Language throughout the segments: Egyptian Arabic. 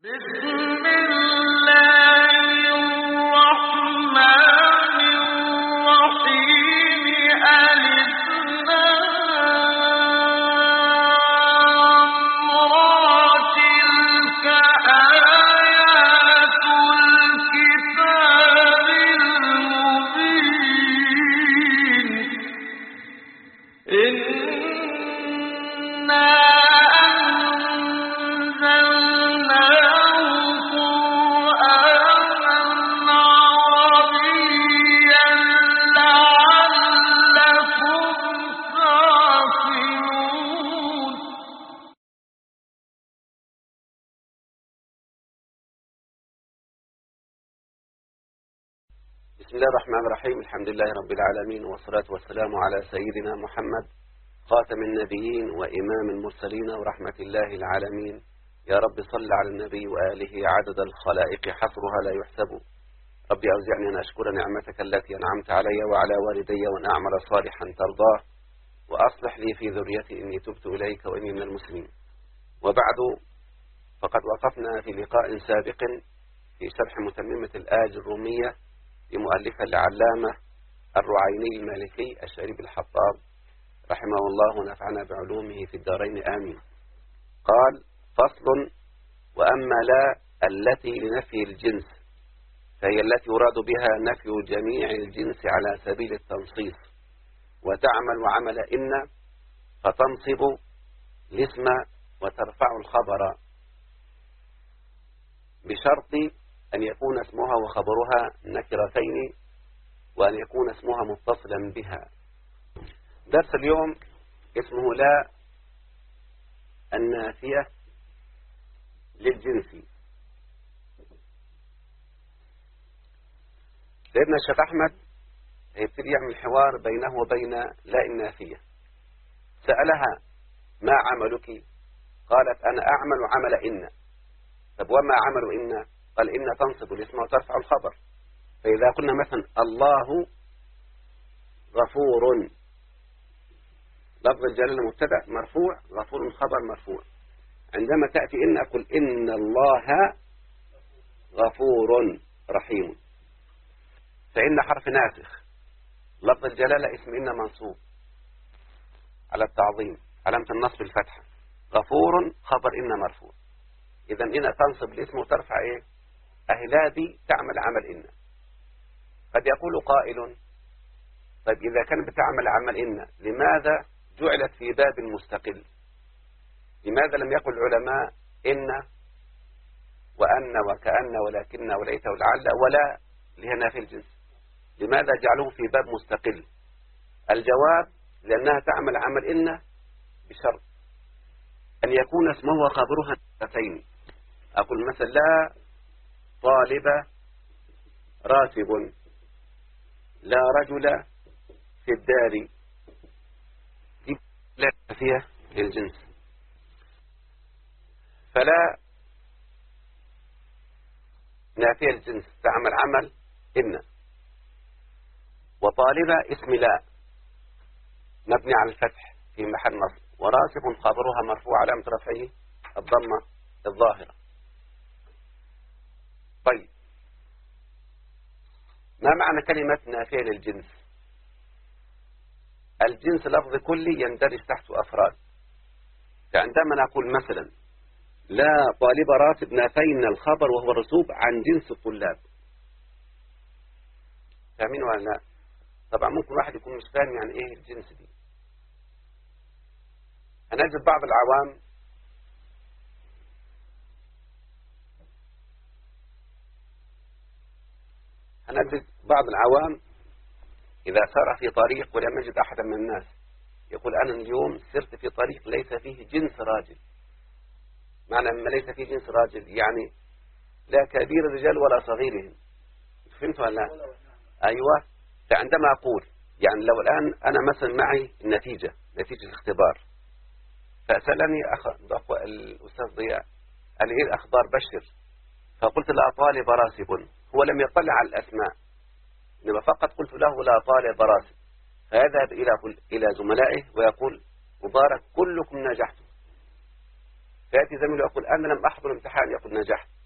بسم الله الرحمن الرحيم ألف لام را تلك آيات الكتاب المبين إنا أنزلناه قرآنا عربيا لعلكم تعقلون بسم الله الرحمن الرحيم الحمد لله رب العالمين والصلاة والسلام على سيدنا محمد خاتم النبيين وإمام المرسلين ورحمة الله العالمين يا رب صل على النبي وآله عدد الخلائق حصرها لا يحسب ربي أوزعني أن أشكر نعمتك التي أنعمت علي وعلى والدي وأن أعمل صالحا ترضاه وأصلح لي في ذريتي إني تبت إليك وإني من المسلمين وبعد فقد وقفنا في لقاء سابق في شرح متممة الآج الرومية لمؤلفها العلامة الرعيني المالكي الشريف الحطاب رحمه الله ونفعنا بعلومه في الدارين آمين قال فصل وأما لا التي لنفي الجنس فهي التي يراد بها نفي جميع الجنس على سبيل التنصيص وتعمل عمل إن فتنصب الاسم وترفع الخبر بشرط أن يكون اسمها وخبرها نكرتين وأن يكون اسمها متصلا بها درس اليوم اسمه لا النافية للجنس سيدنا الشيخ أحمد يبتدي يعمل حوار بينه وبين لا النافية سألها ما عملك قالت أنا أعمل عمل إن طب وما عمل إن قال إن تنصب الاسم وترفع الخبر فإذا قلنا مثلا الله غفور لفظ الجلالة مبتدا مرفوع غفور خبر مرفوع عندما تأتي إن أقول إن الله غفور رحيم فإن حرف ناسخ لفظ الجلالة اسم إن منصوب على التعظيم علامة النصب الفتحة غفور خبر إن مرفوع إذا إن تنصب الاسم وترفع إيه أهلا دي تعمل عمل إن قد يقول قائل طيب إذا كانت بتعمل عمل إن لماذا جعلت في باب مستقل لماذا لم يقل العلماء إن وأن وكأن ولكن وليت ولعل ولا لهنا في الجنس لماذا جعلوه في باب مستقل الجواب لأنها تعمل عمل إن بشرط أن يكون اسمه وخبرها نكرتين أقول مثلا لا طالب راتب لا رجل في الدار دي لا نافية للجنس فلا نافية للجنس تعمل عمل إن وطالبة اسم لا مبني على الفتح في محل نصب وراسب خبرها مرفوع علامة رفعه الضمة الظاهرة طيب ما معنى كلمة نافية للجنس الجنس لفظ كلي يندرج تحت أفراد فعندما نقول مثلا لا طالب راتب نافينا الخبر وهو الرسوب عن جنس الطلاب فاهمين ولا لا طبعا ممكن واحد يكون مش فاهم يعني ايه الجنس دي هنجد بعض العوام هنجد بعض العوام إذا سار في طريق ولم يجد أحدا من الناس يقول أنا اليوم سرت في طريق ليس فيه جنس راجل معنى ما ليس فيه جنس راجل يعني لا كبير الرجال ولا صغيرهم فهمت ولا لا أيوة فعندما أقول يعني لو الآن أنا مثلا معي النتيجة نتيجة الاختبار فسألني أخ... الأستاذ ضياء قال لي إيه الأخبار بشر فقلت لا طالب راسب هو لم يطلع على الأسماء إنما فقط قلت له لا طالب راسب فيذهب إلى إلى زملائه ويقول مبارك كلكم نجحتم فيأتي زميله يقول أنا لم أحضر الامتحان يقول نجحت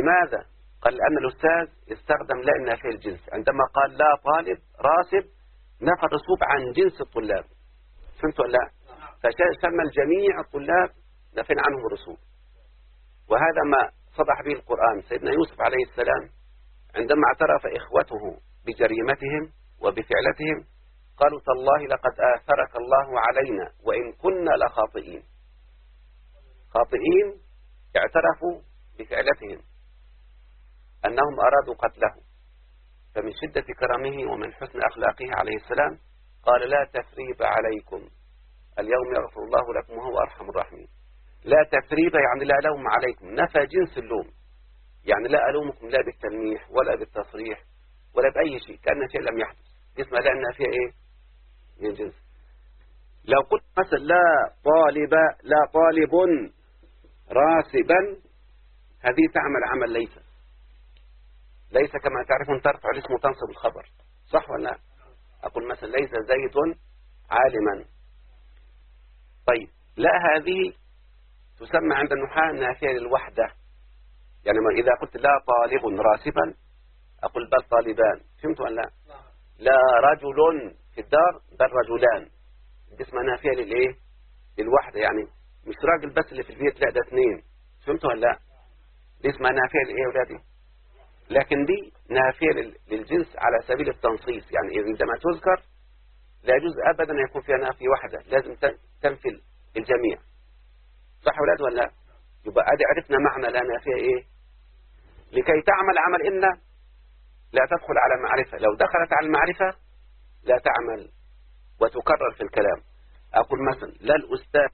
لماذا قال لأن الأستاذ استخدم لا النافية الجنس عندما قال لا طالب راسب نفى الرسوب عن جنس الطلاب فهمت ولا لا فسمى الجميع الطلاب نفي عنهم الرسوب وهذا ما صدح به القرآن سيدنا يوسف عليه السلام عندما اعترف إخوته بجريمتهم وبفعلتهم قالوا تالله لقد آثرك الله علينا وإن كنا لخاطئين خاطئين اعترفوا بفعلتهم أنهم أرادوا قتله فمن شدة كرمه ومن حسن أخلاقه عليه السلام قال لا تثريب عليكم اليوم يغفر الله لكم وهو أرحم الراحمين لا تثريب يعني لا لوم عليكم نفى جنس اللوم يعني لا ألومكم لا بالتلميح ولا بالتصريح ولا بأي شيء كأن شيء لم يحدث اسمها لأنها فيها إيه من جنس لو قلت مثلا لا طالب لا طالب راسبا هذه تعمل عمل ليس ليس كما تعرفون ترفع الاسم وتنصب الخبر صح ولا لا أقول مثلا ليس زيد عالما طيب لا هذه تسمى عند النحاة نافية للوحدة يعني إذا قلت لا طالب راسبا أقول بل طالبان فهمت ولا لا لا رجل في الدار بل رجلان دي اسمها نافية للإيه للوحدة يعني مش راجل بس اللي في البيت لا ده اثنين فهمت ولا لا دي اسمها نافية لإيه يا ولادي لكن دي نافية للجنس على سبيل التنصيص يعني عندما تذكر لا يجوز أبدا أن يكون فيها نافية واحدة لازم تنفي الجميع صح ولاد ولا لا يبقى ادي عرفنا معنى لا نافية ايه لكي تعمل عمل إن لا تدخل على معرفة لو دخلت على المعرفة لا تعمل وتكرر في الكلام أقول مثلا لا الأستاذ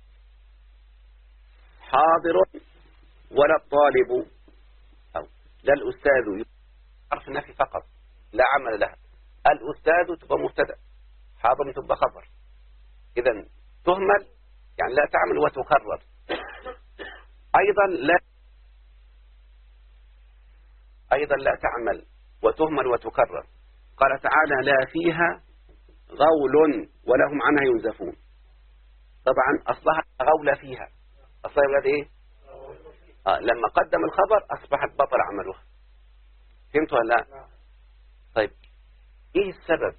حاضر ولا الطالب أو لا الأستاذ حرف النفي فقط لا عمل لها الأستاذ تبقى مبتدا حاضر تبقى خبر إذا تهمل يعني لا تعمل وتكرر أيضا لا أيضا لا تعمل وتهمل وتكرر قال تعالى لا فيها غول ولهم عنها ينزفون طبعا أصلها غول فيها أصلها يولاد إيه آه لما قدم الخبر أصبحت بطل عملها فهمت ولا لا طيب إيه السبب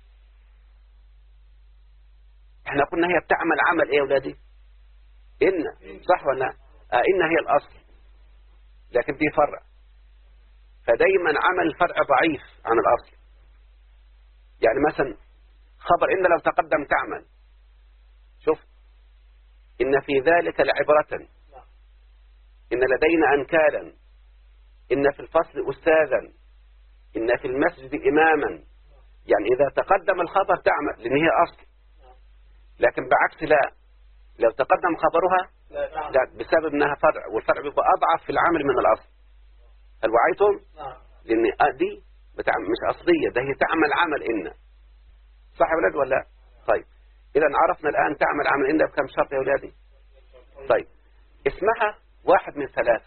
احنا قلنا هي بتعمل عمل ايه يا ولادي إن صح ولا لا آه إن هي الأصل لكن دي فرع فدايما عمل الفرع ضعيف عن الأصل يعني مثلا خبر إن لو تقدم تعمل شوف إن في ذلك لعبرة إن لدينا أنكالا إن في الفصل أستاذا إن في المسجد إماما يعني إذا تقدم الخبر تعمل لأن هي أصل لكن بعكس لا لو تقدم خبرها لا بسبب أنها فرع والفرع بيبقى أضعف في العمل من الأصل هل وعيتم؟ لأن دي مش أصلية ده هي تعمل عمل إن صح يا ولاد ولا طيب إذا عرفنا الآن تعمل عمل إن بكم شرط يا ولادي طيب اسمها واحد من ثلاثة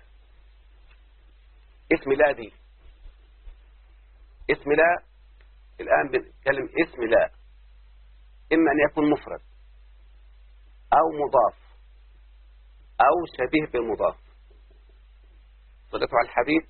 اسم لا دي اسم لا الآن بنتكلم اسم لا إما أن يكون مفرد أو مضاف أو شبيه بالمضاف صلته على الحبيب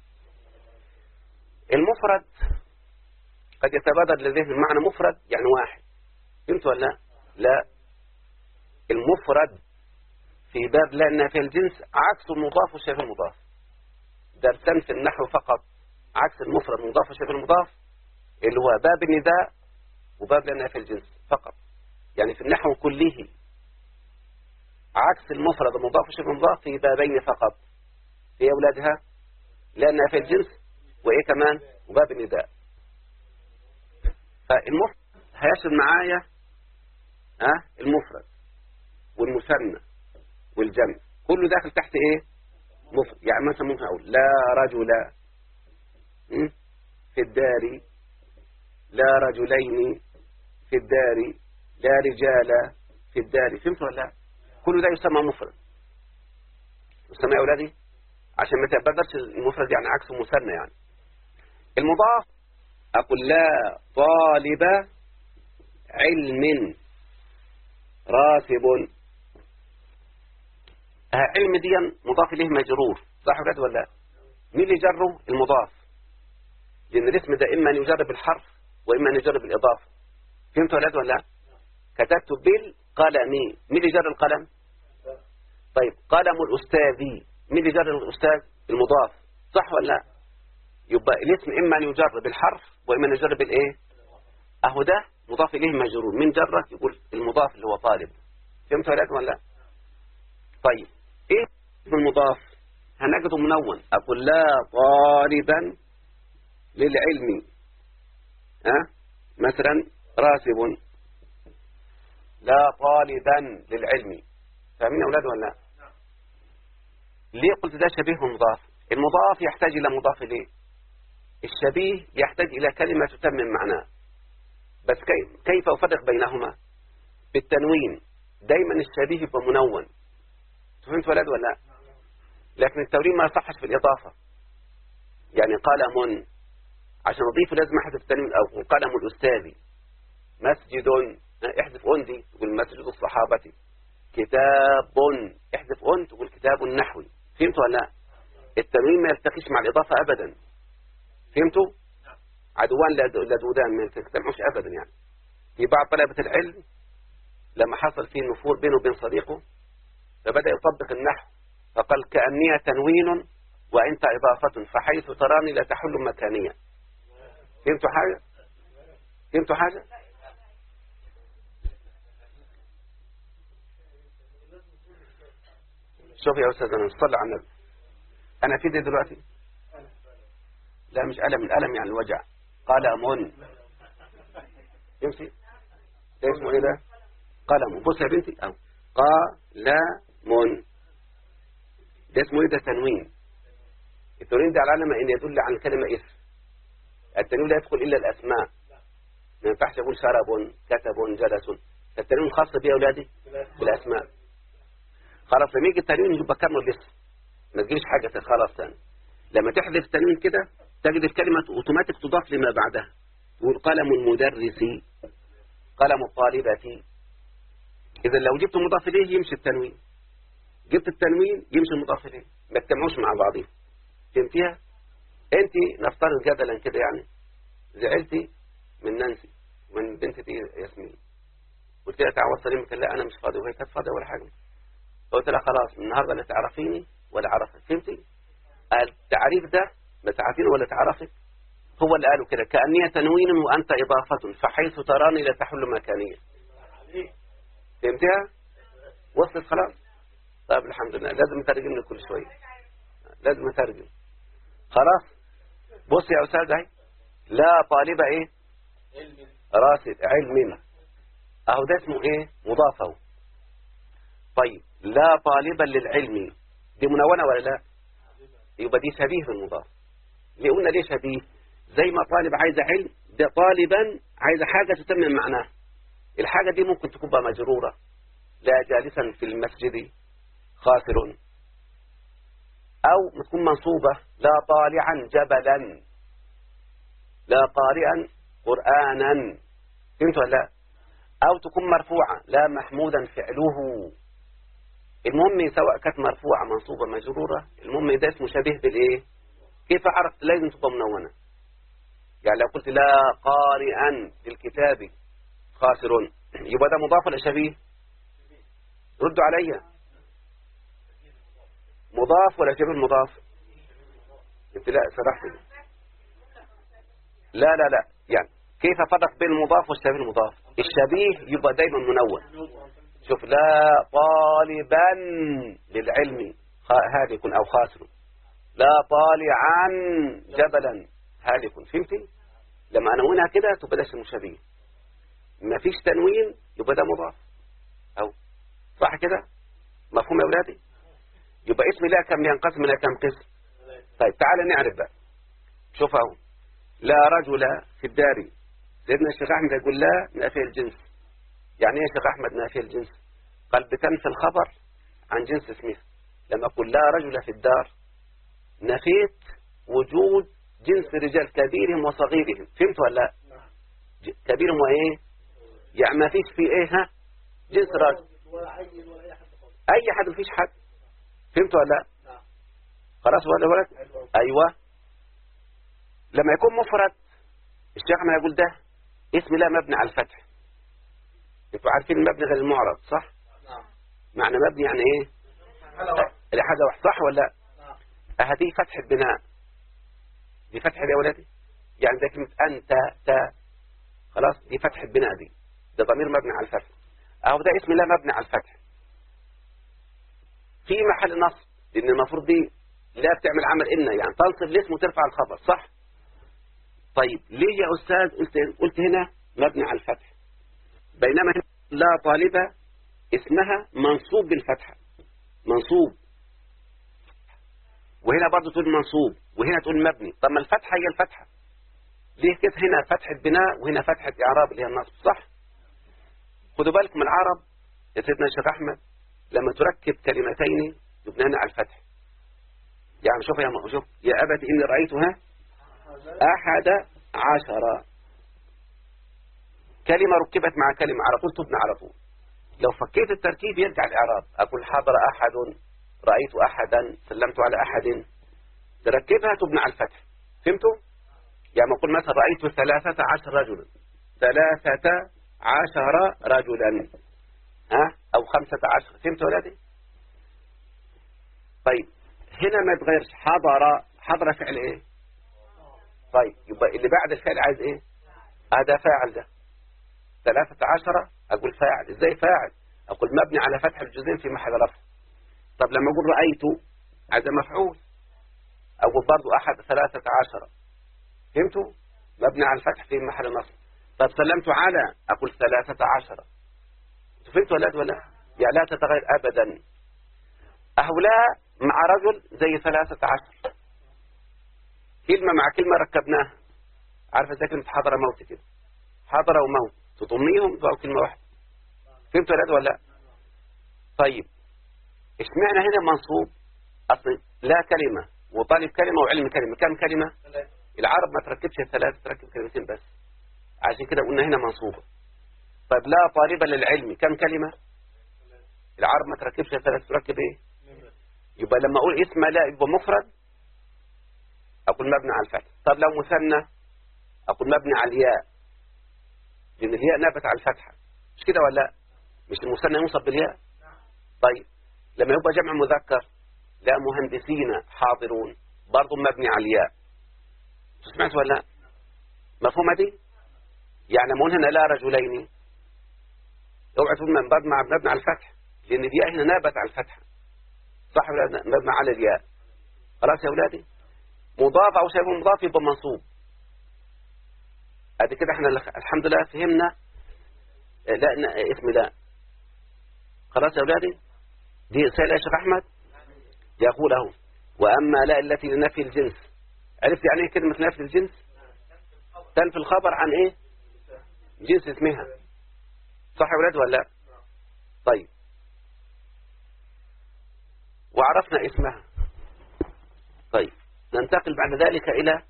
المفرد قد يتبادر لذهن المعنى مفرد يعني واحد فهمت ولا لا لا المفرد في باب لا في الجنس عكس المضاف وشبه المضاف درسان في النحو فقط عكس المفرد مضاف وشبه المضاف اللي هو باب النداء وباب لا في الجنس فقط يعني في النحو كله عكس المفرد المضاف وشبه المضاف في بابين فقط في أولادها لا في الجنس وإيه كمان وباب النداء فالمفرد هيشمل معايا ها المفرد والمثنى والجمع كله داخل تحت ايه مفرد يعني مثلا ممكن اقول لا رجل في الدار لا رجلين في الدار لا رجال في الدار فهمت ولا لا كل ده يسمى مفرد يسمى يا اولادي عشان ما تبدلش المفرد يعني عكس المثنى يعني المضاف أقول لا طالب علم راتب علم دي مضاف إليه مجرور صح ولا ولا مين اللي جره المضاف لأن الاسم ده إما أن يجر بالحرف وإما أن يجر بالإضافة فهمت ولا ولا لا كتبت بالقلم مين اللي جر القلم طيب قلم الأستاذ مين اللي جر الأستاذ المضاف صح ولا لا يبقى الاسم إما أن يجر بالحرف وإما أن يجر بالإيه أهو ده مضاف إليه مجرور من جره يقول المضاف اللي هو طالب فهمت ولا ولا لا طيب إيه اسم المضاف هنجده منون أقول لا طالبا للعلم ها مثلا راسب لا طالبا للعلم فاهمين يا أولاد ولا لا ليه قلت ده شبيه بالمضاف المضاف يحتاج إلى مضاف إليه الشبيه يحتاج إلى كلمة تتمم معناه بس كيف, كيف أفرق بينهما بالتنوين دايما الشبيه يبقى منون فهمت ولد ولا لا لكن التورين ما يصحش في الإضافة يعني قلم عشان أضيفه لازم أحذف التنوين أو قلم الأستاذ مسجد احذف أن دي تقول مسجد الصحابة كتاب احذف أن تقول كتاب نحوي فهمت ولا لا التنوين ما يلتقيش مع الإضافة أبدا فهمتوا عدوان لدودان ما تجتمعوش أبدا يعني في بعض طلبة العلم لما حصل فيه نفور بينه وبين صديقه فبدأ يطبق النحو فقال كأني تنوين وأنت إضافة فحيث تراني لا تحل مكانيا فهمتوا حاجة فهمتوا حاجة شوف يا أستاذ أنا صلى على النبي أنا في دي دلوقتي لا مش ألم الألم يعني الوجع قلم يمشي ده اسمه ايه ده قلم بص يا بنتي اهو قلم ده اسمه ايه ده تنوين التنوين ده على علامة ان يدل عن كلمة اسم التنوين لا يدخل الا الاسماء ما ينفعش اقول شرب كتب جلس التنوين خاص بيه يا اولادي بالاسماء خلاص لما يجي التنوين يبقى كمل الاسم ما تجيبش حاجة خلاص ثاني لما تحذف التنوين كده تجد الكلمة اوتوماتيك تضاف لما بعدها تقول قلم المدرس قلم الطالبة إذا لو جبت مضاف إليه يمشي التنوين جبت التنوين يمشي المضاف إليه ما تجمعوش مع بعضهم فهمتيها أنت نفترض جدلا كده يعني زعلتي من نانسي من بنت دي ياسمين قلت لها تعال وصلي قال لا أنا مش فاضي وهي كانت فاضية ولا حاجة قلت لها خلاص النهاردة لا تعرفيني ولا عرفت فهمتي التعريف ده ما تعرفيني ولا تعرفك هو اللي قاله كده كأني تنوين وأنت إضافة فحيث تراني لا تحل مكانية فهمتها وصلت خلاص طيب الحمد لله لازم أترجم لك كل شوية لازم أترجم خلاص بص يا أستاذ هاي لا طالبة إيه راسل علم أهو ده اسمه إيه مضافه طيب لا طالبا للعلم دي منونة ولا لا يبقى دي شبيه بالمضاف ليه قلنا ليه شبيه زي ما طالب عايز علم ده طالبا عايز حاجة تتمم معناه الحاجة دي ممكن تكون بقى مجرورة لا جالسا في المسجد خاسر أو تكون منصوبة لا طالعا جبلا لا قارئا قرآنا فهمت ولا لا أو تكون مرفوعة لا محمودا فعله المهم سواء كانت مرفوعة منصوبة مجرورة المهم ده اسمه شبيه بالإيه كيف عرفت لازم تبقى منونة يعني لو قلت لا قارئا للكتاب خاسر يبقى ده مضاف ولا شبيه ردوا عليا مضاف ولا شبيه مضاف انت لا سرحت لا لا لا يعني كيف فرق بين المضاف والشبيه المضاف الشبيه يبقى دايما منون شوف لا طالبا للعلم هالك أو خاسر لا طالعا جبلا هالك فهمتي لما أنونها كده تبقى ده اسمه شبيه ما فيش تنوين يبقى ده مضاف أو صح كده مفهوم يا أولادي يبقى اسم لا كم ينقسم إلى كم قسم طيب تعال نعرف بقى شوف اهو لا رجل في الدار سيدنا الشيخ أحمد يقول لا نافي الجنس يعني ايه يا شيخ أحمد نافي الجنس قال بتنفي الخبر عن جنس اسمه لما أقول لا رجل في الدار نفيت وجود جنس رجال كبيرهم وصغيرهم فهمت ولا لا كبيرهم وايه يعني ما فيش في ايه ها جنس راجل اي حد ما فيش حد فهمت ولا لا خلاص ولا ولد أيوة لما يكون مفرد الشيخ ما يقول ده اسم لا مبني على الفتح انتوا عارفين المبني غير المعرض صح نعم معنى مبني يعني ايه حالة واحدة لحاجة واحدة صح ولا لا نعم هذه فتحة بناء دي فتحة يا ولادي يعني زي كلمة أنت تا خلاص دي فتحة بناء دي ده ضمير مبني على الفتح أهو ده اسم لا مبني على الفتح في محل نصب لأن المفروض دي لا بتعمل عمل إن يعني تنصب الاسم وترفع الخبر صح طيب ليه يا أستاذ قلت, قلت هنا مبني على الفتح بينما هنا لا طالبة اسمها منصوب بالفتحة منصوب وهنا برضو تقول منصوب وهنا تقول مبني طب ما الفتحة هي الفتحة ليه كده هنا فتحة بناء وهنا فتحة إعراب اللي هي النصب صح خدوا بالكم من العرب يا سيدنا الشيخ أحمد لما تركب كلمتين يبنان على الفتح يعني شوف يا م- شوف يا أبت إني رأيتها أحد عشر كلمة ركبت مع كلمة على طول تبنى على طول لو فكيت التركيب يرجع الإعراب أقول حضر أحد رأيت أحدا سلمت على أحد تركبها تبنى على الفتح فهمتوا؟ يعني ما أقول مثلا رأيت ثلاثة عشر رجلا ثلاثة عشر رجلا ها أو خمسة عشر فهمتوا ولادي؟ طيب هنا ما يتغيرش حضر حضر فعل ايه طيب يبقى اللي بعد الفعل عايز ايه هذا فاعل ده ثلاثة عشرة أقول فاعل إزاي فاعل أقول مبني على فتح الجزئين في محل رفع طب لما أقول رأيت هذا مفعول أقول برضو أحد ثلاثة عشرة فهمتوا مبني على الفتح في محل نصب طب سلمت على أقول ثلاثة عشرة أنتوا فهمتوا ولا لا ولا لا؟ يعني لا تتغير أبدا هؤلاء مع رجل زي ثلاثة عشر كلمة مع كلمة ركبناها عارفة زي كلمة حضر موت كده حضر وموت تضميهم بقوا كلمة واحدة فهمت ولا لا ولا لا؟ طيب اشمعنى هنا منصوب أصل لا كلمة وطالب كلمة وعلم كلمة كم كلمة ثلاثة العرب ما تركبش ثلاثة تركب كلمتين بس عشان كده قلنا هنا منصوبة طيب لا طالبة للعلم كم كلمة العرب ما تركبش ثلاثة تركب ايه يبقى لما اقول اسم لا يبقى مفرد اقول مبني على الفتح طب لو مثنى اقول مبني على الياء لان الياء نابت على الفتحة مش كده ولا لا؟ مش المثنى ينصب بالياء طيب لما يبقى جمع مذكر لا مهندسين حاضرون برضه مبني على الياء سمعت ولا لا؟ مفهومة دي يعني لما أقول هنا لا رجلين اوعى تقول من باب مع مبني على الفتح لان الياء هنا نابت على الفتحة صح ولا لا؟ مبني على الياء خلاص يا اولادي مضاف او شيء مضاف يبقى منصوب ادي كده احنا لخ- الحمد لله فهمنا آه، لا ن- اسم لا خلاص يا اولادي دي سائل يا شيخ احمد يقول اهو واما لا التي لنفي الجنس عرفت يعني ايه كلمه نفي الجنس تنفي الخبر عن ايه جنس اسمها صح يا ولاد ولا لا طيب وعرفنا اسمها طيب ننتقل بعد ذلك إلى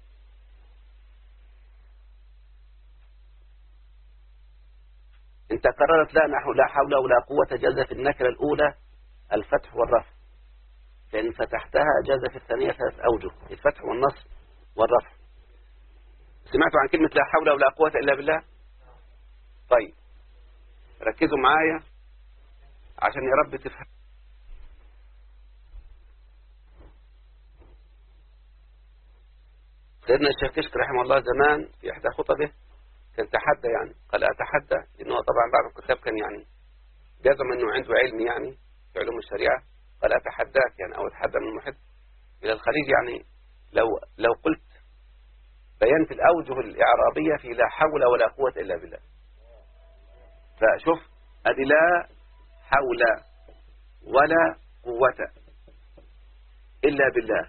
انت قررت لا نحو لا حول ولا قوة جاز في النكرة الأولى الفتح والرفع فإن فتحتها جاز في الثانية ثلاث أوجه الفتح والنصب والرفع سمعتوا عن كلمة لا حول ولا قوة إلا بالله طيب ركزوا معايا عشان يا رب تفهم سيدنا الشيخ كشك رحمه الله زمان في إحدى خطبه كان تحدى يعني قال أتحدى لأنه طبعا بعض الكتاب كان يعني جزم أنه عنده علم يعني في علوم الشريعة قال أتحداك يعني أو أتحدى من المحب إلى الخليج يعني لو لو قلت بينت الأوجه الإعرابية في لا حول ولا قوة إلا بالله فشوف أدي لا حول ولا قوة إلا بالله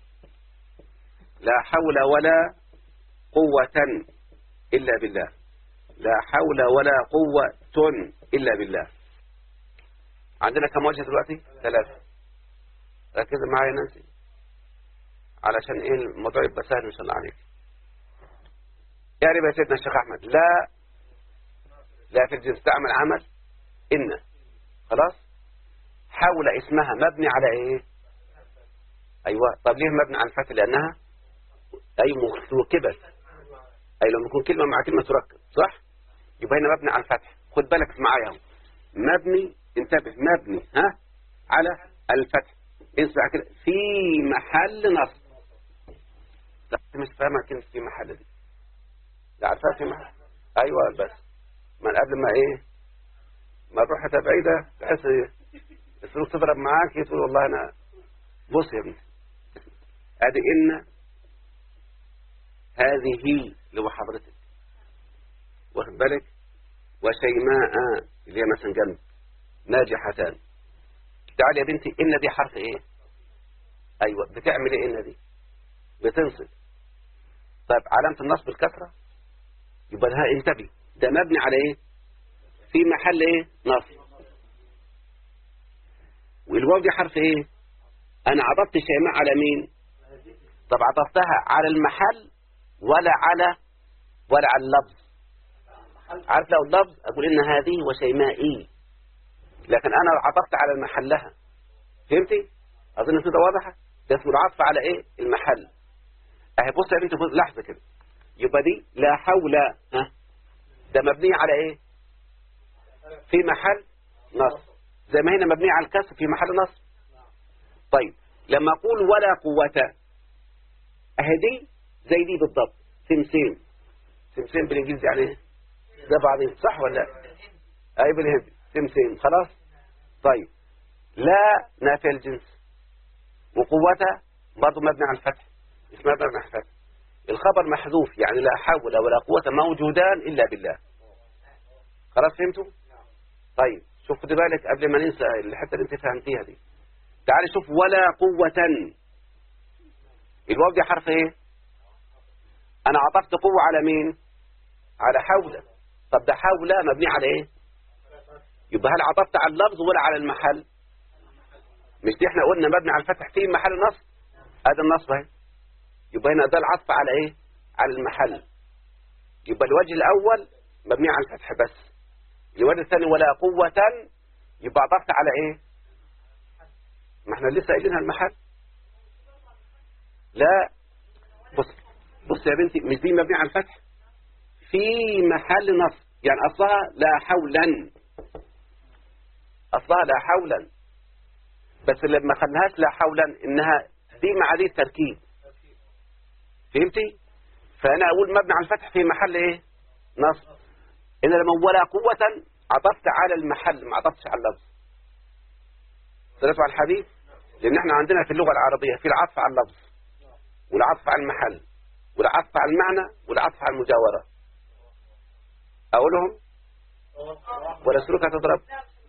لا حول ولا قوة إلا بالله لا حول ولا قوة إلا بالله عندنا كم وجه دلوقتي ثلاثة ركزوا معايا يا نانسي علشان ايه الموضوع يبقى سهل ان شاء الله عليك يعني يا سيدنا الشيخ احمد لا لا في الجنس تعمل عمل ان خلاص حول اسمها مبني على ايه ايوه طب ليه مبني على الفتح لانها اي مركبه اي لما يكون كلمه مع كلمه تركب صح يبقى هنا مبني على الفتح خد بالك معايا اهو مبني انتبه مبني ها على الفتح اسمع كده في محل نصب لا أنت مش فاهمه كلمه في محل دي لا عارفها في محل ايوه بس من قبل ما ايه ما تروح حته بعيده تحس الفلوس تضرب معاك تقول والله انا بص يا ابني ادي ان هذه اللي هو حضرتك واخد بالك وشيماء اللي هي مثلا جنب ناجحتان تعالي يا بنتي ان دي حرف ايه ايوه بتعمل ايه ان دي بتنصب طيب علامه النصب الكسره يبقى لها انتبه ده مبني على ايه في محل ايه نصب والواو دي حرف ايه انا عطفت شيماء على مين طب عطفتها على المحل ولا على ولا على اللفظ عارف لو اللفظ اقول ان هذه وشيمائي لكن انا عطفت على محلها فهمتي اظن كده واضحه ده اسمه العطف على ايه المحل اهي بص يا بنتي بص لحظه كده يبقى دي لا حول ها ده مبني على ايه في محل نصب زي ما هنا مبني على الكسر في محل نصب طيب لما اقول ولا قوه اهي دي زي دي بالضبط سمسم سمسم بالانجليزي يعني ايه ده بعضين صح ولا لا اي بالهندي سمسم خلاص طيب لا نافي الجنس وقوته برضه مبني على الفتح اسمها مبني على الفتح الخبر محذوف يعني لا حول ولا قوة موجودان إلا بالله خلاص فهمتوا طيب شوف خد بالك قبل ما ننسى الحتة اللي انت فهمتيها دي تعالي شوف ولا قوة الواو دي حرف ايه انا عطفت قوة على مين على حول طب ده حول مبني على ايه يبقى هل عطفت على اللفظ ولا على المحل مش دي احنا قلنا مبني على الفتح في محل نصب ادي النصب اهي يبقى هنا ده العطف على ايه على المحل يبقى الوجه الاول مبني على الفتح بس الوجه الثاني ولا قوة يبقى عطفت على ايه ما احنا لسه قايلينها المحل لا بص بص يا بنتي مش دي مبني على الفتح في محل نصب يعني اصلها لا حولا اصلها لا حولا بس لما خلناهاش لا حولا انها دي مع دي التركيب فهمتي فانا اقول مبني على الفتح في محل ايه نصب ان لما ولا قوة عطفت على المحل ما عطفتش على اللفظ صلت على الحديث لان احنا عندنا في اللغة العربية في العطف على اللفظ والعطف على المحل والعطف على المعنى والعطف على المجاورة اقولهم ولا سلوك هتضرب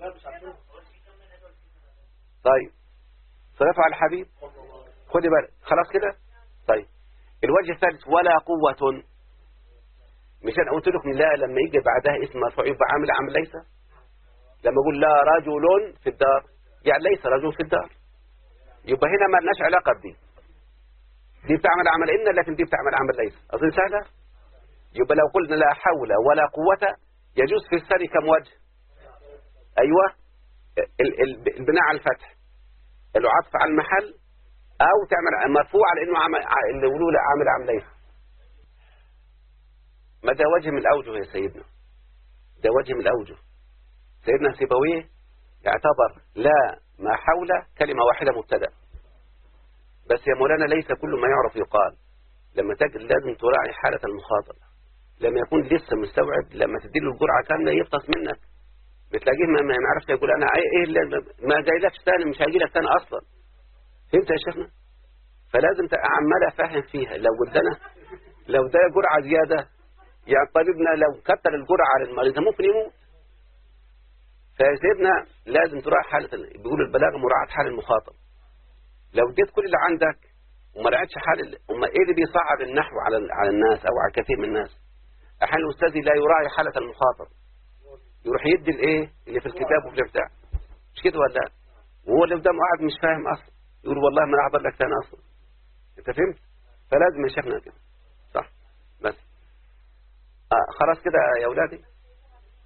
طيب صلت على الحبيب خدي بالك خلاص كده طيب الوجه الثالث ولا قوة مش انا قلت لكم لا لما يجي بعدها اسم مرفوع يبقى عامل عامل ليس لما اقول لا رجل في الدار يعني ليس رجل في الدار يبقى هنا ما لناش علاقة بدي دي بتعمل عمل إن لكن دي بتعمل عمل ليس أظن سهلة يبقى لو قلنا لا حول ولا قوة يجوز في الثاني كم وجه أيوة البناء على الفتح العطف على المحل أو تعمل مرفوع على إنه عمل اللي يقولوا لا عامل عمل ليس ما ده وجه من الأوجه يا سيدنا ده وجه من الأوجه سيدنا سيبويه يعتبر لا ما حول كلمة واحدة مبتدا بس يا مولانا ليس كل ما يعرف يقال لما تجد لازم تراعي حالة المخاطب لما يكون لسه مستوعب لما تديله الجرعة كاملة يفطس منك بتلاقيه ما ما يعرفش يقول انا ايه اللي ما جايلكش تاني مش هيجي لك تاني اصلا فهمت يا شيخنا فلازم عمال افهم فيها لو ادانا لو ده جرعة زيادة يعني طبيبنا لو كتر الجرعة على المريض ممكن يموت فسيدنا لازم تراعي حالة بيقول البلاغة مراعاة حال المخاطب لو اديت كل اللي عندك وما راعيتش حال أما ايه اللي بيصعب النحو على على الناس او على كثير من الناس احيانا الاستاذ لا يراعي حالة المخاطب يروح يدي الايه اللي في الكتاب وفي البتاع مش كده ولا وهو اللي قدامه قاعد مش فاهم اصلا يقول والله ما انا احضر لك ثاني اصلا انت فهمت فلازم يا شيخنا كده صح بس آه خلاص كده يا اولادي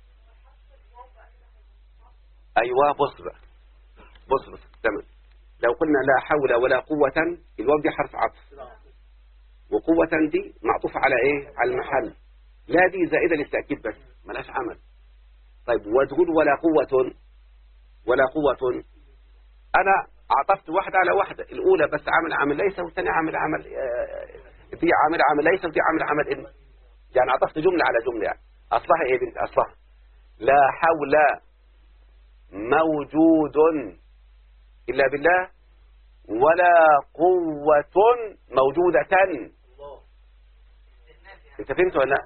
ايوه بص بقى بص بص تمام لو قلنا لا حول ولا قوة الواو دي حرف عطف وقوة دي معطوفة على ايه على المحل لا دي زائدة للتأكيد بس ملاش عمل طيب وتقول ولا قوة ولا قوة أنا عطفت واحدة على واحدة الأولى بس عامل عامل ليس والثانية عامل عمل آه، دي عامل عامل ليس ودي عامل عمل إن يعني عطفت جملة على جملة يعني أصلها إيه بنت أصلها لا حول موجود إلا بالله ولا قوة موجودة انت فهمت ولا لا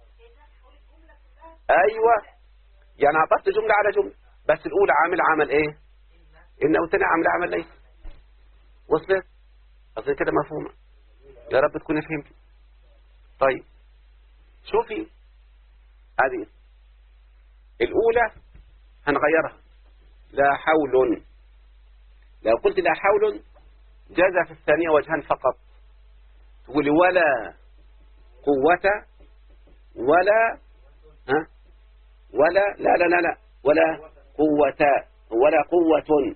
ايوه يعني عطفت جملة على جملة بس الاولى عامل عمل ايه انه والثانية عامل عمل ليس وصلت اصل كده مفهومة يا رب تكون فهمت طيب شوفي هذه الاولى هنغيرها لا حول لو قلت لا حول جاز في الثانية وجهان فقط تقول ولا قوة ولا ها ولا لا لا لا لا ولا قوة ولا قوة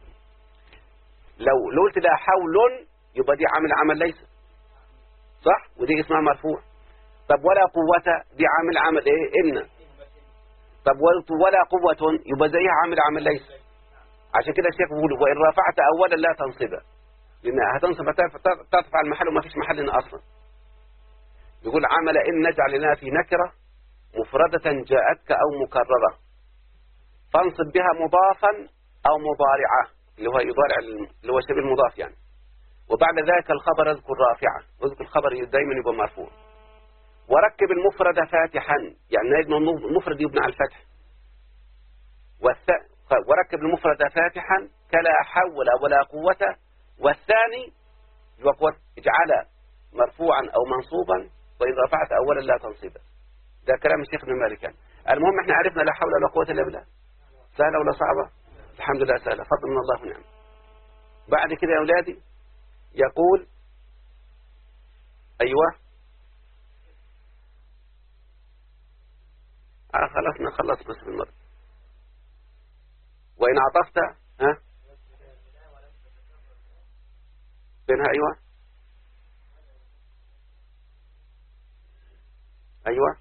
لو لو قلت لا حول يبقى دي عامل عمل ليس صح ودي اسمها مرفوع طب ولا قوة دي عامل عمل ايه ان طب قلت ولا قوة يبقى زيها عامل عمل ليس عشان كده الشيخ بيقول وإن رفعت أولا لا تنصبه لأن هتنصب ترفع المحل وما فيش محل هنا أصلا يقول عمل إن نجعل لنا في نكرة مفردة جاءتك أو مكررة فانصب بها مضافا أو مضارعة اللي هو يضارع اللي هو شبه المضاف يعني وبعد ذلك الخبر اذكر رافعة واذكر الخبر دائما يبقى مرفوع وركب المفرد فاتحا يعني المفرد يبنى على الفتح والث... وركب المفرد فاتحا كلا حول ولا قوة والثاني اجعل مرفوعا أو منصوبا وإن رفعت أولا لا تنصيبا ده كلام الشيخ ابن مالك يعني. المهم احنا عرفنا لا حول ولا قوة إلا بالله سهلة ولا صعبة الحمد لله سهلة فضل من الله ونعم بعد كده يا أولادي يقول أيوة آه خلصنا خلص بس بالمرة وإن عطفت ها بينها أيوة أيوة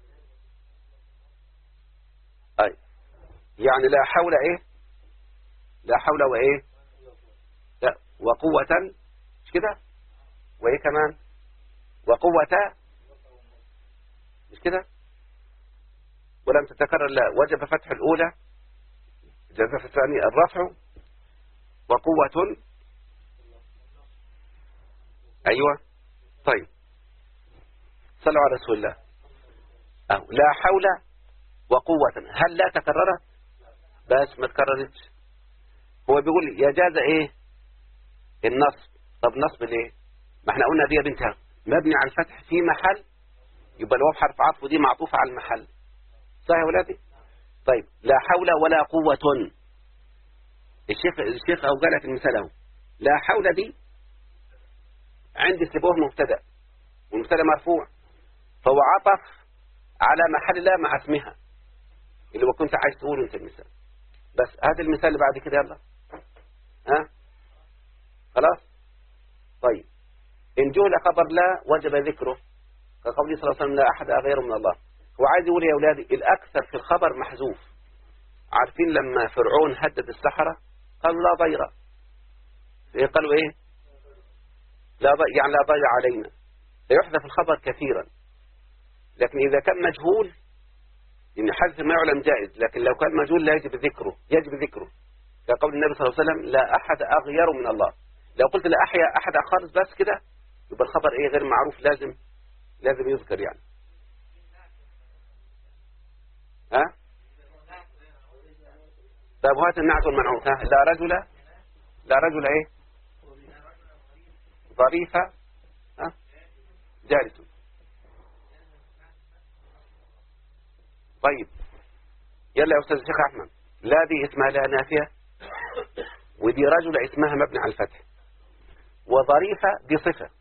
أي يعني لا حول إيه لا حول وإيه لا وقوة مش كده وإيه كمان وقوة مش كده ولم تتكرر لا وجب فتح الأولى جاز في الثانية الرفع وقوة أيوة طيب صلوا على رسول الله أو لا حول وقوة هل لا تكررت بس ما تكررتش هو بيقول يجاز ايه النصب طب نصب ليه ما احنا قلنا دي يا بنتها مبني على الفتح في محل يبقى الواو حرف عطف دي معطوفة على المحل صح يا ولادي طيب لا حول ولا قوة الشيخ الشيخ أو قالت المثال اهو لا حول دي عندي سبوه مبتدا والمبتدا مرفوع فهو عطف على محل لا مع اسمها اللي هو كنت عايز تقوله انت المثال بس هذا المثال اللي بعد كده يلا ها خلاص طيب إن جهل خبر لا وجب ذكره كقوله صلى الله عليه وسلم لا أحد غير من الله هو عايز يقول يا أولادي الأكثر في الخبر محذوف عارفين لما فرعون هدد السحرة قالوا لا ضير إيه قالوا إيه لا ضي يعني لا ضير علينا يحذف الخبر كثيرا لكن إذا كان مجهول إن حذف ما يعلم جائز لكن لو كان مجهول لا يجب ذكره يجب ذكره كقول النبي صلى الله عليه وسلم لا أحد أغير من الله لو قلت لا أحيا أحد خالص بس كده يبقى الخبر إيه غير معروف لازم لازم يذكر يعني ها طيب وهات النعت والمنعوت ها لا رجل لا رجل ايه ظريفة ها جالس طيب يلا يا أستاذ الشيخ أحمد لا دي اسمها لا نافية ودي رجل اسمها مبني على الفتح وظريفة دي صفة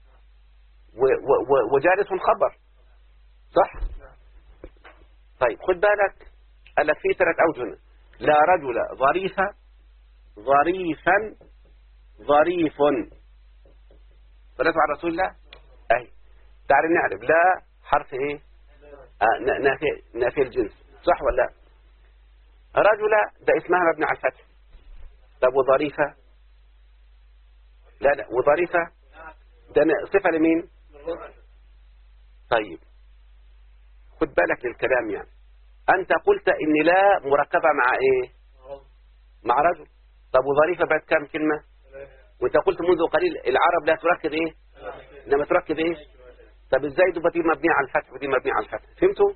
وجالس خبر صح طيب خد بالك قال لك في ثلاث أوجه لا رجل ظريفة ظريفا ظريف صلاة على رسول الله أي تعالى نعرف لا حرف إيه آه ن- نافي نافي الجنس صح ولا لا رجل ده اسمها مبني على الفتح طب وظريفة لا لا وظريفة ده ن- صفة لمين طيب خد بالك للكلام يعني أنت قلت إن لا مركبة مع إيه مع رجل طب وظريفة بعد كام كلمة وانت قلت منذ قليل العرب لا تركب ايه انما تركب ايه طب ازاي تبقى دي مبنية على الفتح ودي مبنية على الفتح فهمتوا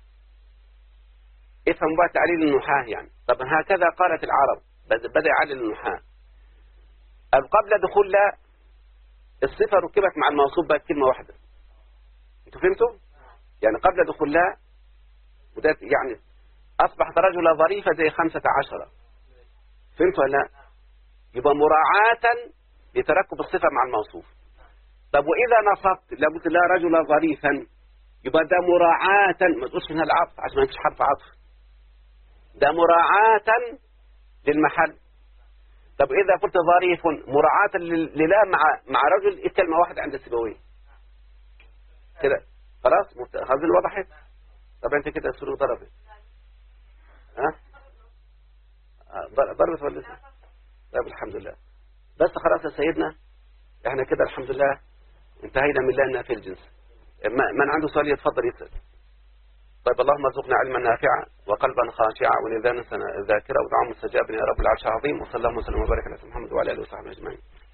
افهم بقى تعليل النحاة يعني طب هكذا قالت العرب بد- بدأ يعلل النحاة قال قبل دخول لا الصفة ركبت مع الموصوف بقت كلمة واحدة انتوا فهمتوا يعني قبل دخول لا وده يعني أصبحت رجل ظريفة زي خمسة عشرة فهمت ولا لا يبقى مراعاة لتركب الصفة مع الموصوف طب وإذا نصبت لو قلت لا رجل ظريفا يبقى ده مراعاة ما تقولش هنا العطف عشان ما فيش حرف عطف ده مراعاة للمحل طب إذا قلت ظريف مراعاة لل- للا مع مع رجل إيه كلمة واحدة عند السيبويه كده خلاص مت- هذه وضحت طب أنت كده السلوك ضربت ها آه، ضر- ضربت ولا لسه؟ طيب الحمد لله بس خلاص يا سيدنا احنا كده الحمد لله انتهينا من لنا في الجنس ما- من عنده سؤال يتفضل يسأل طيب اللهم ارزقنا علما نافعا وقلبا خاشعا ولذانا ذاكرا ودعاء مستجابا يا رب العرش العظيم وصلى الله وسلم وبارك على سيدنا محمد وعلى اله وصحبه اجمعين